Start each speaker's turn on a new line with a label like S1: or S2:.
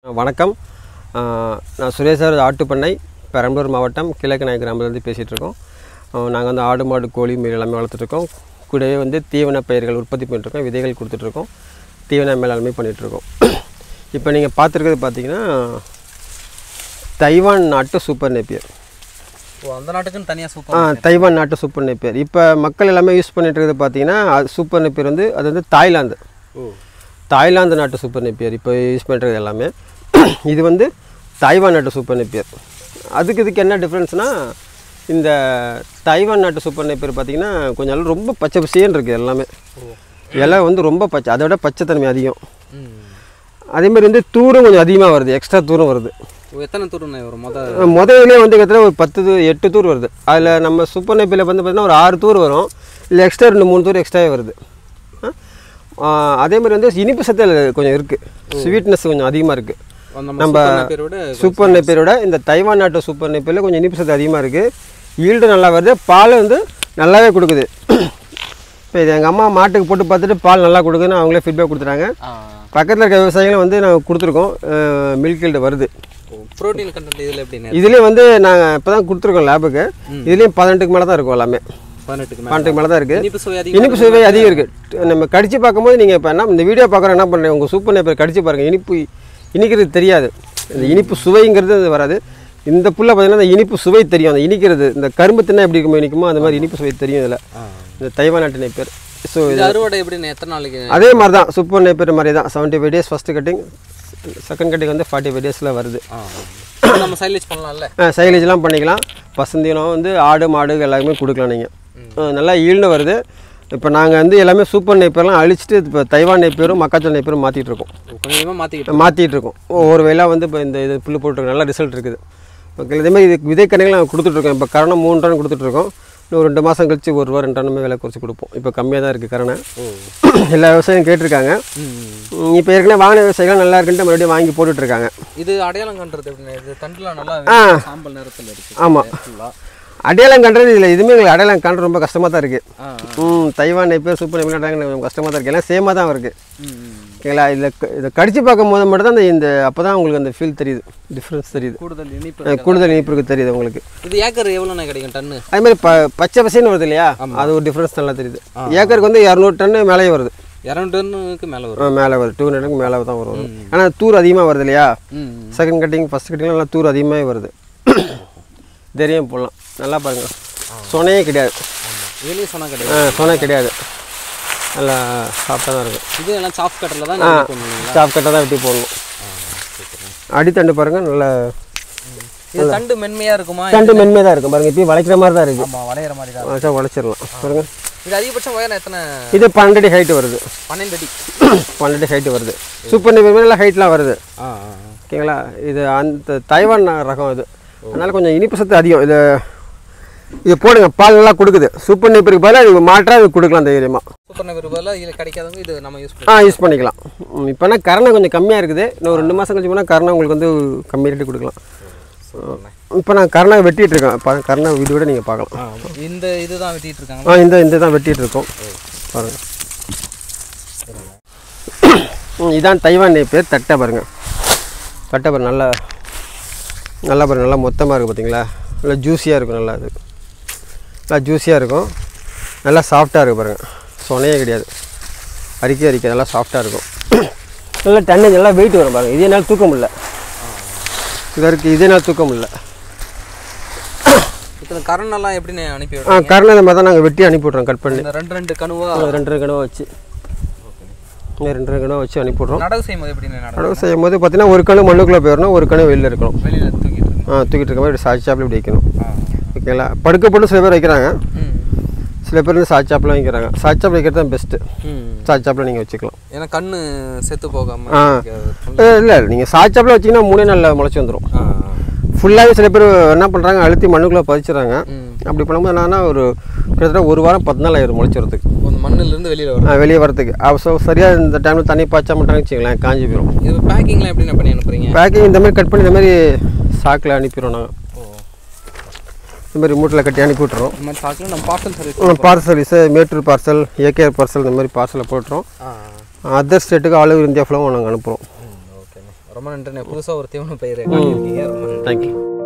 S1: வணக்கம் ஆஹ் நான் சுரேஷர் ஆட்டுப்பண்ணை பெரம்பலூர் மாவட்டம் கிழக்கு நாயக் கிராமத்துலேருந்து பேசிகிட்டு இருக்கோம் நாங்கள் வந்து ஆடு மாடு கோழி மீன் எல்லாமே வளர்த்துட்ருக்கோம் கூடவே வந்து தீவன பயிர்கள் உற்பத்தி பண்ணிட்டுருக்கோம் விதைகள் கொடுத்துட்ருக்கோம் தீவன மேலாண்மை பண்ணிகிட்ருக்கோம் இப்போ நீங்கள் பார்த்துருக்கிறது பார்த்தீங்கன்னா தைவான் நாட்டு சூப்பர் நேப்பியர்
S2: ஓ அந்த நாட்டுக்குன்னு தனியாக
S1: ஆ
S2: சூப்பர்
S1: தைவான் நாட்டு சூப்பர் நேப்பியர் இப்போ மக்கள் எல்லாமே யூஸ் பண்ணிட்டு இருக்கிறது பார்த்தீங்கன்னா அது சூப்பர் நேப்பியர் வந்து அது வந்து தாய்லாந்து
S2: ஓ
S1: தாய்லாந்து நாட்டு சூப்பர் நெப்பியர் இப்போ யூஸ் பண்ணுறது எல்லாமே இது வந்து தாய்வான் நாட்டு சூப்பர் நெப்பியர் அதுக்கு இதுக்கு என்ன டிஃப்ரென்ஸ்னால் இந்த தாய்வான் நாட்டு சூப்பர் நெப்பியர் பார்த்தீங்கன்னா கொஞ்சம் நல்லா ரொம்ப பச்சை பசேன்னு இருக்குது எல்லாமே இலை வந்து ரொம்ப பச்சை அதை விட பச்சைத்தன்மை அதிகம்
S2: ம்
S1: அதேமாதிரி வந்து தூரம் கொஞ்சம் அதிகமாக வருது எக்ஸ்ட்ரா தூரம் வருது
S2: ஓ எத்தனை தூரம் ஒரு மொத
S1: முதலே வந்து கிட்டத்தட்ட ஒரு பத்து தூ எட்டு தூர் வருது அதில் நம்ம சூப்பர் நெப்பியில் வந்து பார்த்தீங்கன்னா ஒரு ஆறு தூர் வரும் இல்லை எக்ஸ்ட்ரா ரெண்டு மூணு தூர் எக்ஸ்ட்ராவே வருது ஆ, அதே மாதிரி வந்து இனிப்பு சத்து அதுல கொஞ்சம் இருக்குது ஸ்வீட்னஸ் கொஞ்சம் அதிகமாக இருக்குது
S2: நம்ம
S1: நம்ம
S2: சூப்பர் பேரோட
S1: சூப்பர் நெப்பேரோட இந்த தைவான் நாட்டு சூப்பர் நெப்பேரில் கொஞ்சம் இனிப்பு சத்து அதிகமாக இருக்குது ஈல்டு நல்லா வருது பால் வந்து நல்லாவே கொடுக்குது இப்போ இது எங்கள் அம்மா மாட்டுக்கு போட்டு பார்த்துட்டு பால் நல்லா கொடுக்குதுன்னு அவங்களே ஃபீட்பேக் கொடுத்துட்டாங்க
S2: ஆ
S1: பக்கத்தில் இருக்க விவசாயிகளும் வந்து நாங்கள் கொடுத்துருக்கோம் மில்க் ஈல்டு வருது
S2: ப்ரோட்டீன் கண்டென்ட் இதில் எப்படின்னு
S1: இதுலேயும் வந்து நாங்கள் இப்போ தான் கொடுத்துருக்கோம் லேபுக்கு இதுலேயும் பதினெட்டுக்கு மேலே தான் இருக்கும் எல்லாமே
S2: பதினெட்டுக்கு மேலே
S1: பதினெட்டுக்கு மேலே தான் இருக்குது
S2: இனிப்பு சுவை அதிகம்
S1: இனிப்பு சுவை அதிகம் இருக்குது நம்ம கடிச்சு பார்க்கும்போது நீங்கள் இப்போ என்ன இந்த வீடியோ பார்க்குற என்ன பண்ணுறேன் உங்கள் சூப்பர் நேப்பர் கடிச்சு பாருங்கள் இனிப்பு இனிக்கிறது தெரியாது இந்த இனிப்பு சுவைங்கிறது அது வராது இந்த புல்ல பார்த்தீங்கன்னா இந்த இனிப்பு சுவை தெரியும் அந்த இனிக்கிறது இந்த கரும்பு தின்னா எப்படி இருக்குமோ இனிக்குமோ அந்த மாதிரி இனிப்பு சுவை தெரியும் இதில்
S2: ஆ.
S1: இந்த தைவான் நாட்டு நேப்பர் ஸோ
S2: இது அறுவடை எப்படின்னு எத்தனை நாளைக்கு
S1: அதே மாதிரி தான் சூப்பர் நேப்பர் மாதிரி தான் seventy five days first cutting second cutting வந்து ஃபார்ட்டி ஃபைவ் டேஸில் வருது
S2: ஆ இது நம்ம சைலேஜ் பண்ணலாம்ல
S1: சைலேஜ்லாம் பண்ணிக்கலாம் பசந்தினம் வந்து ஆடு மாடு எல்லாருமே கொடுக்கலாம் நீங்கள் நல்லா ஈல்டு வருது இப்போ நாங்கள் வந்து எல்லாமே சூப்பர் நெய்ப்பர்லாம் அழிச்சிட்டு இப்போ தைவான் நெய்ப்பரும் மக்காச்சோள நெய்ப்பரும் மாற்றிட்டு இருக்கோம்
S2: கொஞ்சம் கொஞ்சமாக மாற்றிக்கிட்டோம்
S1: மாற்றிட்டு இருக்கோம் ஒவ்வொரு வேலாக வந்து இப்போ இந்த இது புல்லு போட்டுருக்கோம் நல்ல ரிசல்ட் இருக்குது ஓகே இதே மாதிரி இது விதைக்கணைகள் நாங்கள் கொடுத்துட்ருக்கோம் இப்போ கரணை மூணு டன் கொடுத்துட்ருக்கோம் இன்னும் ரெண்டு மாதம் கழிச்சு ஒரு ரூபா ரெண்டு டன்னுமே விலை குறைச்சி கொடுப்போம் இப்போ கம்மியாக தான் இருக்குது கரணை எல்லா விவசாயியும் கேட்டிருக்காங்க
S2: ம்
S1: இப்போ ஏற்கனவே வாங்கின விவசாயிகள் நல்லா இருக்குன்ட்டு மறுபடியும் வாங்கி போட்டுட்ருக்காங்க
S2: இது அடையாளம் கண்டுறது எப்படின்னு இது தண்டுலாம் நல்லா
S1: ஆ.
S2: சாம்பல் நிறத்தில் இருக்கு
S1: ஆமாம்
S2: ஃபுல்லாக
S1: அடையாளம் கண்டுறது இதில் எதுவுமே எங்களுக்கு அடையாளம் கண்டு ரொம்ப கஷ்டமாக தான் இருக்குது
S2: ஆ
S1: ம் தைவான் நெய்ப்பேர் சூப்பர் நெய்ப்பேர் அடையாளம் கஷ்டமாக தான் இருக்குது எல்லாம் சேமாக தான் இருக்குது
S2: ம் ம்.
S1: ஓகேங்களா இதில் க- இதை கடிச்சு பார்க்கும் போது மட்டும் தான் இந்த இந்த அப்போ தான் உங்களுக்கு அந்த ஃபீல் தெரியுது டிஃப்ரென்ஸ் தெரியுது
S2: கூடுதல் இனிப்பு
S1: அஹ் கூடுதல் இனிப்பு இருக்கு தெரியுது உங்களுக்கு
S2: இது ஏக்கர் எவ்வளோண்ணா கிடைக்கும் டன்னு
S1: அதே மாதிரி ப பச்சை பசைன்னு வருது இல்லையா அது ஒரு டிஃப்ரென்ஸ் நல்லா தெரியுது ஏக்கருக்கு வந்து இரநூறு டன்னு மேலேயே வருது
S2: இரநூறு டன்னுக்கு மேலே வரும்
S1: ஆ, மேலே வருது டூ ஹண்ட்ரடுக்கு மேலே தான் வரும் ஆனால் தூர் அதிகமாக வருது இல்லையா
S2: ம் ம்.
S1: செகண்ட் கட்டிங் ஃபஸ்ட் கட்டிங் நல்லா தூர் அதிகமாகவே வருது தெரியும் போடலாம் நல்லா பாருங்கள் சொனையே கிடையாது
S2: ஆமாம் இதுலேயும் சொன்னால் கிடையாது
S1: ஆ, சொனை கிடையாது நல்லா சாஃப்டாக தான் இருக்கும்
S2: இது எல்லாம் சாஃப்ட் கட்டரில் தான்
S1: ஆ
S2: நீங்கள் பண்ணுவீங்களா
S1: சாப் கட்டை தான் வெட்டி போடணும் அடித்தண்டு பாருங்கள் நல்லா
S2: இது தண்டு மென்மையாக இருக்குமா
S1: தண்டு மென்மையாக தான் இருக்கும் பாருங்கள் இப்பயும் வளைக்கிற மாதிரி தான் இருக்குது
S2: ஆமாம் வளையிற மாதிரி தான்
S1: வளைச்சா உழைச்சிடலாம் பாருங்கள்
S2: இது அதிகபட்சம் உயரம் எத்தனை
S1: இது பன்னெண்டு அடி ஹைட்டு வருது
S2: பன்னெண்டு அடி
S1: பன்னெண்டு அடி ஹைட்டு வருது சூப்பர் நெய்பர் நல்லா ஹைட்லாம் வருது
S2: ஆ
S1: ஓகேங்களா இது அந்த தைவான் ரகம் இது அதனால் கொஞ்சம் இனிப்பு சத்து அதிகம் இது இது போடுங்க பால் நல்லா கொடுக்குது சூப்பர் நெய்பருக்கு பதிலாக இது மாற்றாக இது கொடுக்கலாம் தைரியமாக
S2: சூப்பர் நகர் பதிலாக இதில் கிடைக்காதவங்க இது நம்ம யூஸ்
S1: ஆ யூஸ் பண்ணிக்கலாம் ம், இப்போனா கரணை கொஞ்சம் கம்மியாக இருக்குது இன்னும் ஒரு ரெண்டு மாதம் கழிச்சு போனால் கரணை உங்களுக்கு வந்து கம்மி ரேட்டு கொடுக்கலாம்
S2: பண்ணலாம்
S1: இப்போ நான் கரணை வெட்டிட்டு இருக்கேன் இப்போ கரணை வீடியோட நீங்கள் பார்க்கலாம்
S2: ஆ இந்த இதுதான் வெட்டிட்டு இருக்காங்க
S1: ஆ இந்த இந்த தான் வெட்டிட்டு இருக்கோம் பாருங்கள் ம், இதான் தைவான் நெய் பேர் தட்டை பாருங்க தட்டை பாருங்க நல்லா நல்லா பாருங்க நல்லா மொத்தமாக இருக்குது பார்த்தீங்களா நல்லா ஜூஸியாக இருக்கும் நல்லா அது நல்லா ஜூஸியாக இருக்கும் நல்லா சாஃப்டாக இருக்குது பாருங்கள் சொனையே கிடையாது அரிக்க அரிக்க நல்லா சாஃப்டாக இருக்கும் நல்லா டன்னு நல்லா வெயிட் வரும் பாருங்கள் இதே நாள் தூக்க முடியல இதற்கு இதே நாள் தூக்க முடியல
S2: இத்தனை கரணெல்லாம் எப்படின்னு அனுப்பி
S1: ஆ
S2: விடுறீங்க
S1: கரணை இந்த மாதிரி தான் நாங்கள் வெட்டி அனுப்பி விட்றோம் கட் பண்ணி
S2: இந்த ரெண்டு ரெண்டு கணுவா
S1: ரெண்டு ரெண்டு கனவை வச்சு இங்க ரெண்டு ரெண்டு கனவை வச்சு அனுப்பிவிட்றோம்
S2: நடவு செய்யும் போது எப்படின்னு நடவு
S1: நடவு செய்யும் போது பார்த்தீங்கன்னா ஒரு கணு மண்ணுக்குள்ளே போயிடணும் ஒரு கணு வெளியில் இருக்கணும்
S2: வெளியில் தூக்கிட்டு இருக்கணும்
S1: ஆ தூக்கிட்டு இருக்க மாதிரி சாச்சாப்பில் இப்படி வைக்கணும்
S2: ஆ
S1: ஓகேங்களா படுக்க போட்டு சில பேர் வைக்கிறாங்க
S2: ம்
S1: சில பேர் வந்து சாச்சாப்பில் வைக்கிறாங்க சாச்சாப்பில் வைக்கிறது தான் பெஸ்ட்டு
S2: ம்
S1: சாச்சாப்பில் நீங்கள் வச்சுக்கலாம்
S2: ஏன்னா கண்ணு செத்து போகாம
S1: ஆ.
S2: இருக்கிறது.
S1: இல்லை நீங்கள் சாச்சாப்பில் வச்சிங்கன்னா மூணே நாளில் முளைச்சி வந்துடும்
S2: ஆ
S1: ஃபுல்லாகவே சில பேர் என்ன பண்ணுறாங்க அழுத்தி மண்ணுக்குள்ளே பதிச்சிடுறாங்க
S2: ம்
S1: அப்படி பண்ணும்போது என்னன்னா ஒரு கிட்டத்தட்ட ஒரு வாரம் பத்து நாள் ஆயிரும் முளைச்சிறதுக்கு
S2: அந்த மண்ணுல இருந்து வெளியில வரும்
S1: ஆ, வெளியே வரதுக்கு அப்போ ஸோ சரியாக இந்த டைமில் தண்ணி பாய்ச்சா மாட்டாங்கன்னு வச்சுங்களேன் காஞ்சி போயிடும்
S2: இது பேக்கிங்லாம் எப்படி பண்ணி அனுப்புறீங்க
S1: பேக்கிங் இந்த மாதிரி கட் பண்ணி இந்த மாதிரி சாக்கில் அனுப்பிடுவோம் நாங்கள்
S2: ஓ
S1: இந்த மாதிரி மூட்டில் கட்டி அனுப்பி விட்றோம்
S2: இந்த மாதிரி சாக்கில் நம்ம parcel service
S1: parcel service Mettur parcel AKR parcel இந்த மாதிரி பார்சலை போட்டுறோம்
S2: ஆ
S1: அதர் ஸ்டேட்டுக்கு ஆல் ஓவர் இந்தியா ஃபுல்லாகவும் நாங்கள் அனுப்புகிறோம்
S2: ம் ஓகேண்ணா ரொம்ப நன்றிண்ணே புதுசாக ஒரு தீவன பயிர் காட்டியிருக்கீங்க ரொம்ப நன்றி
S1: தேங்க்யூ